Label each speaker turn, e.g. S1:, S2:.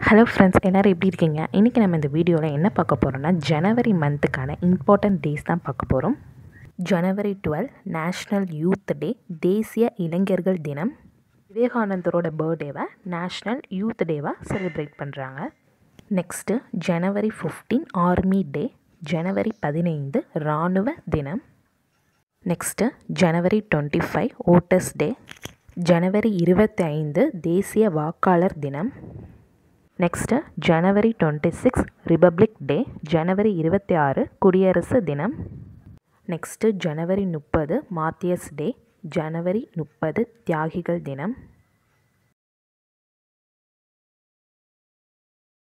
S1: hello friends எல்லோரும் எப்படி இருக்கீங்க இன்றைக்கி நம்ம இந்த வீடியோவில் என்ன பார்க்க போகிறோம்னா ஜனவரி மந்த்துக்கான இம்பார்ட்டன்ட் டேஸ் தான் பார்க்க போகிறோம் January twelve national youth day தேசிய இளைஞர்கள் தினம் விவேகானந்தரோட பர்த்டேவை நேஷ்னல் யூத் டேவாக செலிப்ரேட் பண்ணுறாங்க next January fifteen army day ஜனவரி பதினைந்து இராணுவ தினம் next January twenty five voters day ஜனவரி இருபத்தி ஐந்து தேசிய வாக்காளர் தினம் next January twenty six republic day ஜனவரி இருபத்தி ஆறு குடியரசு தினம் நெக்ஸ்ட்டு ஜனவரி முப்பது மாத்தியஸ் டே ஜனவரி முப்பது தியாகிகள் தினம்